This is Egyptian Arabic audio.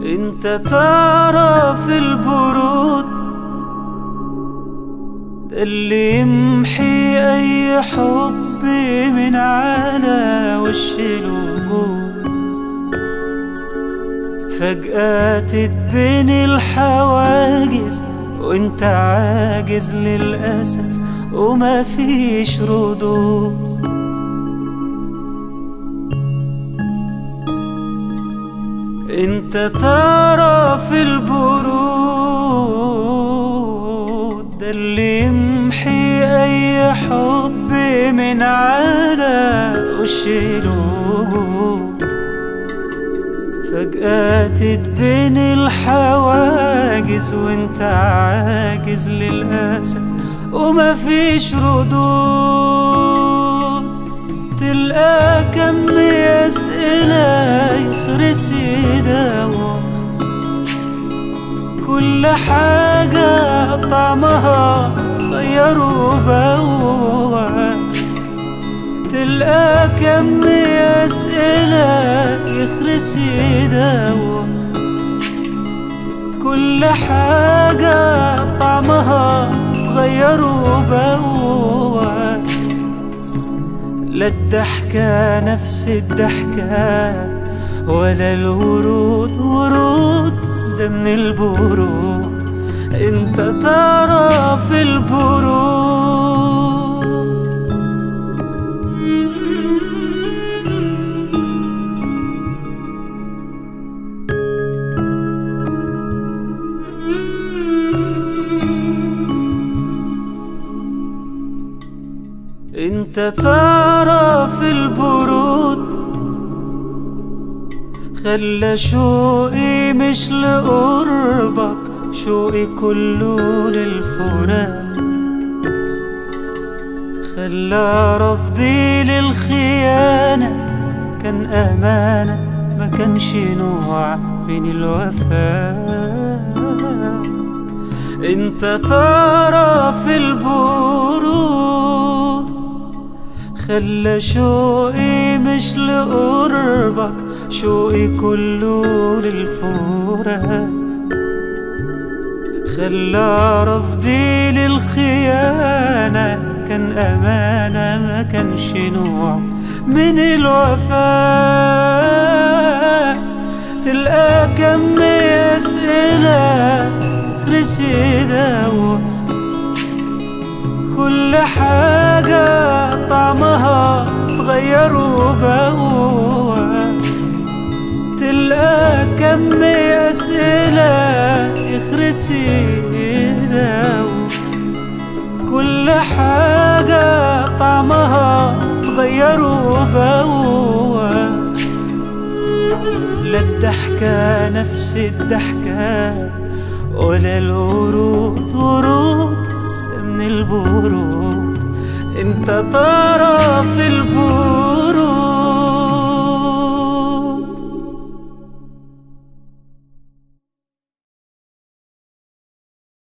انت ترى في البرود ده اللي يمحي اي حب من على وش الوجود فجأة تتبين الحواجز وانت عاجز للأسف وما فيش ردود انت ترى في البرود ده اللي يمحي اي حب من على وش الوجود فجأة تتبين الحواجز وانت عاجز للأسف وما فيش ردود تلقى كم أسئلة يخرس يداوم كل حاجة طعمها غير وبوع تلقى كم أسئلة يخرس يداوم كل حاجة طعمها تغير وبوع لا الضحكة نفس الضحكة ولا الورود ورود ده من البرود انت ترى في البرود انت ترى في البرود خلى شوقي مش لقربك شوقي كله للفراق خلى رفضي للخيانة كان أمانة ما كانش نوع من الوفاء انت ترى في البرود خلى شوقي مش لقربك شوقي كله للفراق خلى رفضي للخيانة كان أمانة ما كانش نوع من الوفاء تلقى كم أسئلة خرس يداوم كل حاجة طعمها تغير وبوع تلقى كم أسئلة يخرس يداوم كل حاجة طعمها تغير وبوع لا الضحكة نفس الضحكة ولا الورود ورود من البرود انت ترى في البرود